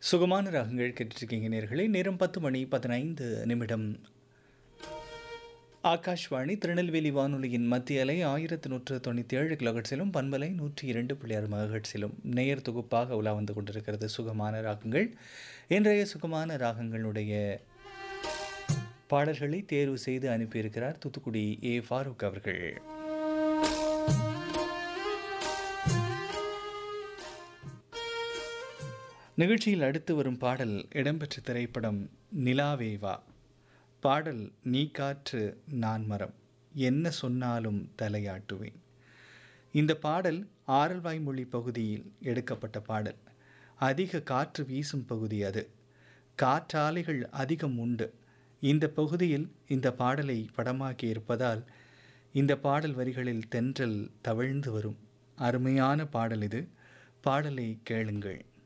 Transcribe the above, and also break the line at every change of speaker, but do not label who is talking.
சுகமான ராகங்கள் கேட்டிருக்கீங்க நேர்களே நேரம் பத்து மணி பதினைந்து நிமிடம் ஆகாஷ்வாணி திருநெல்வேலி வானொலியின் மத்திய அலை ஆயிரத்து நூற்று தொண்ணூற்றி ஏழு கிலோஹெட்ஸிலும் பண்பலை நூற்றி இரண்டு புள்ளி ஆறு மகஹெட்ஸிலும் நேயர் தொகுப்பாக உலா வந்து கொண்டிருக்கிறது சுகமான ராகங்கள் இன்றைய சுகமான ராகங்களுடைய பாடல்களை தேர்வு செய்து அனுப்பியிருக்கிறார் தூத்துக்குடி ஏ ஃபாரூக் அவர்கள் நிகழ்ச்சியில் அடுத்து வரும் பாடல் இடம்பெற்ற திரைப்படம் நிலாவேவா பாடல் நீ காற்று நான் மரம் என்ன சொன்னாலும் தலையாட்டுவேன் இந்த பாடல் ஆரல்வாய்மொழி பகுதியில் எடுக்கப்பட்ட பாடல் அதிக காற்று வீசும் பகுதி அது காற்றாலைகள் அதிகம் உண்டு இந்த பகுதியில் இந்த பாடலை படமாக்கி இருப்பதால் இந்த பாடல் வரிகளில் தென்றல் தவழ்ந்து வரும் அருமையான பாடல் இது பாடலை கேளுங்கள்